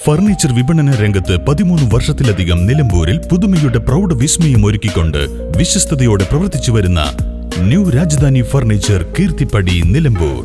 furniture വിപണന രംഗത്ത് പതിമൂന്ന് വർഷത്തിലധികം നിലമ്പൂരിൽ പുതുമയുടെ പ്രൗഢ വിസ്മയം ഒരുക്കിക്കൊണ്ട് വിശ്വസ്തയോടെ പ്രവർത്തിച്ചു വരുന്ന ന്യൂ രാജധാനി ഫർണിച്ചർ കീർത്തിപ്പടി നിലമ്പൂർ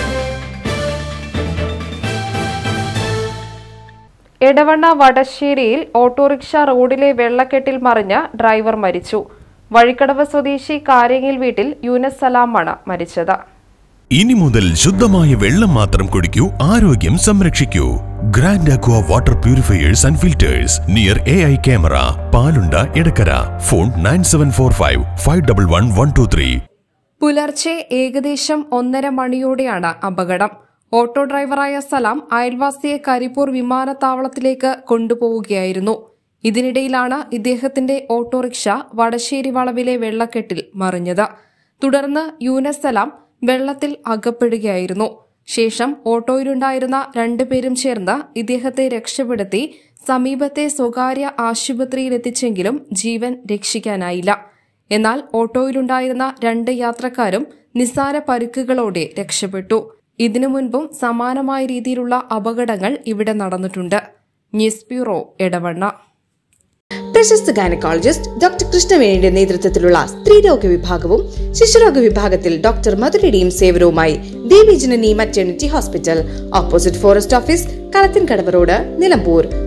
എടവണ്ണ വടശ്ശേരിയിൽ ഓട്ടോറിക്ഷ റോഡിലെ വെള്ളക്കെട്ടിൽ മറിഞ്ഞ ഡ്രൈവർ മരിച്ചു വഴിക്കടവ് സ്വദേശി കാരങ്ങിൽ വീട്ടിൽ യൂനസ് സലാമാണ് മരിച്ചത് ഇനി മുതൽ ശുദ്ധമായ വെള്ളം മാത്രം കുടിക്കൂ ആരോഗ്യം സംരക്ഷിക്കൂ grand aqua water purifiers and filters near A I camera Palunda Edakkara phone nine seven four five five double one one two three പുലർച്ചെ ഏകദേശം ഒന്നര മണിയോടെയാണ് അപകടം ഓട്ടോ ഡ്രൈവറായ സലാം അയൽവാസിയെ കരിപ്പൂർ വിമാനത്താവളത്തിലേക്ക് കൊണ്ടുപോവുകയായിരുന്നു ഇതിനിടയിലാണ് ഇദ്ദേഹത്തിന്റെ ഓട്ടോറിക്ഷ വടശ്ശേരി വളവിലെ വെള്ളക്കെട്ടിൽ മറിഞ്ഞത് തുടർന്ന് യൂനസ് സലാം വെള്ളത്തിൽ അകപ്പെടുകയായിരുന്നു ശേഷം ഓട്ടോയിലുണ്ടായിരുന്ന രണ്ടുപേരും ചേർന്ന് ഇദ്ദേഹത്തെ രക്ഷപ്പെടുത്തി സമീപത്തെ സ്വകാര്യ ആശുപത്രിയിലെത്തിച്ചെങ്കിലും ജീവൻ രക്ഷിക്കാനായില്ല എന്നാൽ ഓട്ടോയിലുണ്ടായിരുന്ന രണ്ട് യാത്രക്കാരും നിസ്സാര പരുക്കുകളോടെ രക്ഷപ്പെട്ടു ഇതിനു മുൻപും സമാനമായ രീതിയിലുള്ള അപകടങ്ങൾ ഇവിടെ നടന്നിട്ടുണ്ട് ന്യൂസ് ബ്യൂറോ എടവണ്ണ പ്രശസ്ത ഗൈനക്കോളജിസ്റ്റ് ഡോക്ടർ കൃഷ്ണവേണിയുടെ നേതൃത്വത്തിലുള്ള സ്ത്രീരോഗ വിഭാഗവും ശിശുരോഗ വിഭാഗത്തിൽ ഡോക്ടർ മധുരയുടെയും സേവനവുമായി Devi Janani maternity hospital opposite forest office Kalathinkadavu road Nilambur